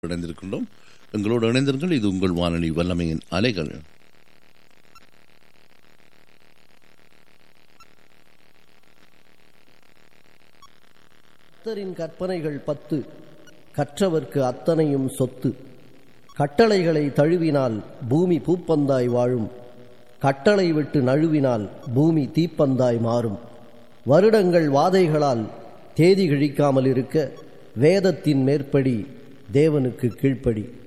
இணைந்திருக்கின்றோம் எங்களோடு இணைந்திருங்கள் இது உங்கள் வானொலி வல்லமையின் அலைகள் கர்த்தரின் கற்பனைகள் பத்து கற்றவர்க்கு அத்தனையும் சொத்து கட்டளைகளை தழுவினால் பூமி பூப்பந்தாய் வாழும் கட்டளை விட்டு நழுவினால் பூமி தீப்பந்தாய் மாறும் வருடங்கள் வாதைகளால் தேதி கிழிக்காமல் இருக்க வேதத்தின் மேற்படி தேவனுக்கு கீழ்ப்படி